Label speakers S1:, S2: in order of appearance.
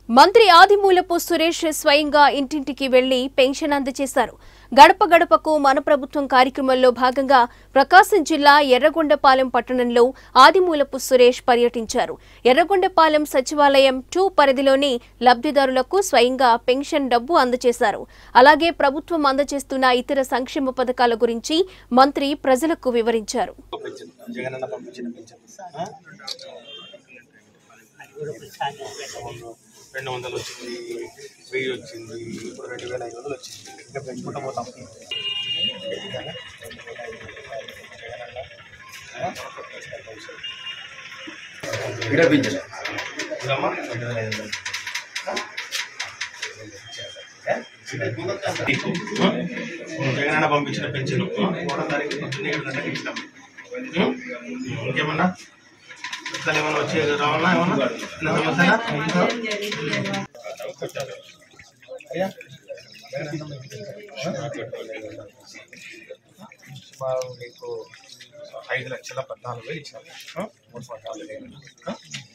S1: మంత్రి ఆదిమూలపు సురేష్ స్వయంగా ఇంటింటికి వెళ్లి పెన్షన్ అందజేశారు గడప గడపకు మన ప్రభుత్వం కార్యక్రమంలో భాగంగా ప్రకాశం జిల్లా ఎర్రగొండపాలెం పట్టణంలో ఆదిమూలపు సురేష్ పర్యటించారు ఎర్రగొండపాలెం సచివాలయం టూ పరిధిలోని లబ్ధిదారులకు స్వయంగా పెన్షన్ డబ్బు అందజేశారు అలాగే ప్రభుత్వం అందజేస్తున్న ఇతర సంక్షేమ పథకాల గురించి మంత్రి ప్రజలకు వివరించారు
S2: పెన్షన్ జగనన్న పంపించిన పెన్షన్ ఆ? రెండు వందలు వచ్చింది వెయ్యి వచ్చింది ఇప్పుడు రెండు వేల ఐదు వందలు వచ్చింది ఇంకా పెంచుకుంటూ పోతాం ఇదమ్మా రెండు వేల ఐదు వందలు జగనన్న పంపించిన పెన్షన్ మూడో తారీఖు పొద్దున్న ఏడు గంటలకు ఇచ్చినాం ఉం? ఇంకేమన్నా ఇట్లా ఏమన్నా వచ్చి రావాలా ఏమన్నా చిన్న సమస్యనా అయ్యా సుమారు మీకు ఐదు లక్షల పద్నాలుగు వేలు ఇచ్చాము ఆ? మూడు సంవత్సరాలు